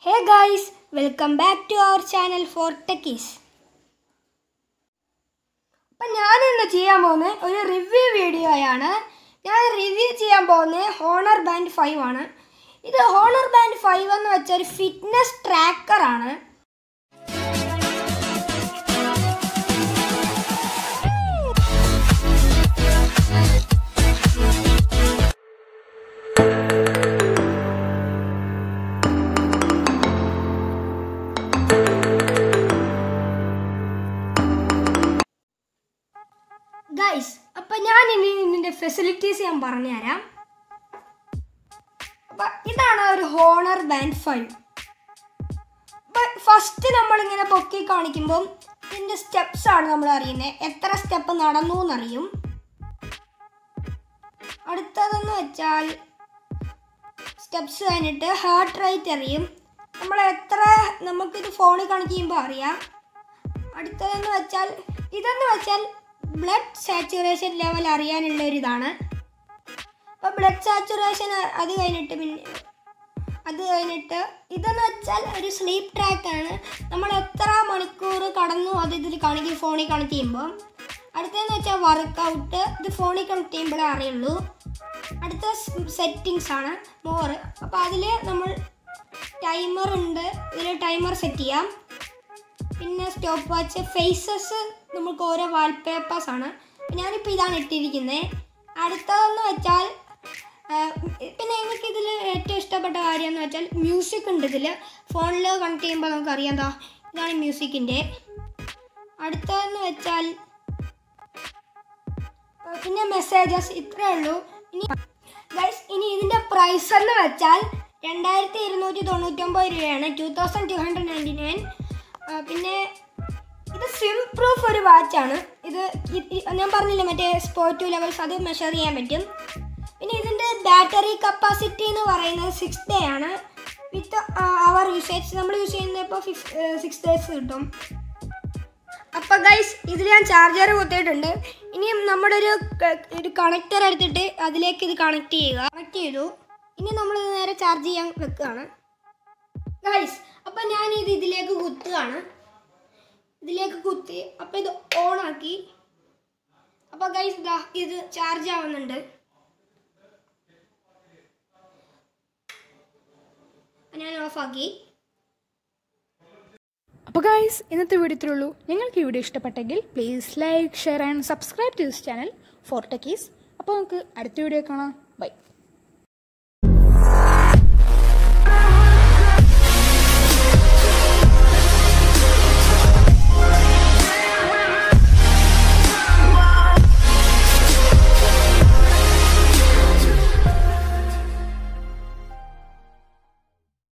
hey guys welcome back to our channel for techies അപ്പം ഞാനിന്ന് ചെയ്യാൻ പോകുന്നത് ഒരു റിവ്യൂ വീഡിയോയാണ് ഞാൻ റിവ്യൂ ചെയ്യാൻ പോകുന്നത് ഹോണർ ബാൻഡ് ഫൈവ് ആണ് ഇത് ഹോണർ ബാൻഡ് ഫൈവ് എന്ന് വെച്ച ഒരു ഫിറ്റ്നസ് ട്രാക്കറാണ് ഗൈസ് അപ്പം ഞാൻ ഇനി ഇതിൻ്റെ ഫെസിലിറ്റീസ് ഞാൻ പറഞ്ഞുതരാം അപ്പം ഇതാണ് ഒരു ഹോണർ ബാൻഡ് ഫൈവ് ഫസ്റ്റ് നമ്മളിങ്ങനെ പൊക്കി കാണിക്കുമ്പം ഇതിൻ്റെ സ്റ്റെപ്സ് ആണ് നമ്മൾ അറിയുന്നത് എത്ര സ്റ്റെപ്പ് നടന്നു എന്നറിയും അടുത്തതെന്ന് വെച്ചാൽ സ്റ്റെപ്സ് കഴിഞ്ഞിട്ട് ഹാർട്ട് റേറ്റ് അറിയും നമ്മൾ എത്ര നമുക്കിത് ഫോണിൽ കാണിക്കുമ്പോൾ അറിയാം അടുത്തതെന്ന് വെച്ചാൽ ഇതെന്ന് വെച്ചാൽ ബ്ലഡ് സാച്ചുറേഷൻ ലെവൽ അറിയാനുള്ള ഒരു ഇതാണ് അപ്പോൾ ബ്ലഡ് സാച്ചുറേഷൻ അത് കഴിഞ്ഞിട്ട് പിന്നെ അത് കഴിഞ്ഞിട്ട് ഇതെന്ന് വെച്ചാൽ ഒരു സ്ലീപ്പ് ട്രാക്കാണ് നമ്മൾ എത്ര മണിക്കൂർ കടന്നു അത് ഇതിൽ കാണിക്കും ഫോണിൽ കണക്ട് ചെയ്യുമ്പോൾ അടുത്തതെന്ന് വെച്ചാൽ വർക്കൗട്ട് ഇത് ഫോണിൽ കണക്ട് ചെയ്യുമ്പോഴേ അറിയുള്ളൂ അടുത്ത സെറ്റിങ്സ് ആണ് മോർ അപ്പോൾ അതിൽ നമ്മൾ ടൈമർ ഉണ്ട് ഇതിൽ ടൈമർ സെറ്റ് ചെയ്യാം പിന്നെ സ്റ്റോപ്പ് വാച്ച് ഫേസസ് നമുക്ക് ഓരോ വാൾപേപ്പേഴ്സ് ആണ് ഞാനിപ്പോൾ ഇതാണ് ഇട്ടിരിക്കുന്നത് അടുത്തതെന്ന് വെച്ചാൽ ആ, പിന്നെ എനിക്ക് ഇതിൽ ഏറ്റവും ഇഷ്ടപ്പെട്ട കാര്യം എന്ന് വെച്ചാൽ മ്യൂസിക് ഉണ്ട് ഇതിൽ ഫോണിൽ കണക്ട് ചെയ്യുമ്പോൾ നമുക്ക് അറിയാം എന്താ ഇതാണ് മ്യൂസിക്കിൻ്റെ അടുത്തതെന്ന് വെച്ചാൽ ആ, പിന്നെ മെസ്സേജസ് ഇത്രയേ ഉള്ളൂ ഇനി ഗൈസ് ഇനി ഇതിൻ്റെ പ്രൈസ് എന്ന് വെച്ചാൽ രണ്ടായിരത്തി ഇരുന്നൂറ്റി തൊണ്ണൂറ്റൊമ്പത് രൂപയാണ് two thousand two hundred ninety nine പിന്നെ ഇത് സ്വിം പ്രൂഫ് ഒരു വാച്ചാണ് ഇത് ഇ- ഇ- ഞാൻ പറഞ്ഞില്ലേ മറ്റേ സ്പോർട്ട് ടു ലെവൽസ് അത് മെഷർ ചെയ്യാൻ പറ്റും പിന്നെ ഇതിൻ്റെ ബാറ്ററി കപ്പാസിറ്റി എന്ന് പറയുന്നത് സിക്സ് ഡേ ആണ് വിത്ത് അവർ യൂസേജ് നമ്മൾ യൂസ് ചെയ്യുന്നത് ഇപ്പോൾ സിക്സ് ഡേയ്സ് കിട്ടും അപ്പോൾ ഗൈസ് ഇതിൽ ഞാൻ ചാർജർ കുത്തിയിട്ടുണ്ട് ഇനിയും നമ്മുടെ ഒരു ക- ഒരു കണക്ടർ എടുത്തിട്ട് അതിലേക്ക് ഇത് കണക്ട് ചെയ്യുക കണക്ട് ചെയ്തു ഇനി നമ്മൾ ഇത് നേരെ ചാർജ് ചെയ്യാൻ വെക്കുകയാണ് ഗൈസ് അപ്പം ഞാൻ ഇത് ഇതിലേക്ക് കുത്തുകയാണ് ഇതിലേക്ക് കുത്തി അപ്പം ഇത് ഓൺ ആക്കി അപ്പോൾ ഗൈസ് ഇതാ ഇത് ചാർജ് ആവുന്നുണ്ട് ഞാൻ ഓഫാക്കി അപ്പോൾ ഗൈസ് ഇന്നത്തെ വീഡിയോ ഇത്രേ ഉള്ളൂ നിങ്ങൾക്ക് ഈ വീഡിയോ ഇഷ്ടപ്പെട്ടെങ്കിൽ please like share and subscribe to this channel for techies അപ്പോൾ നമുക്ക് അടുത്ത വീഡിയോ കാണാം ബൈ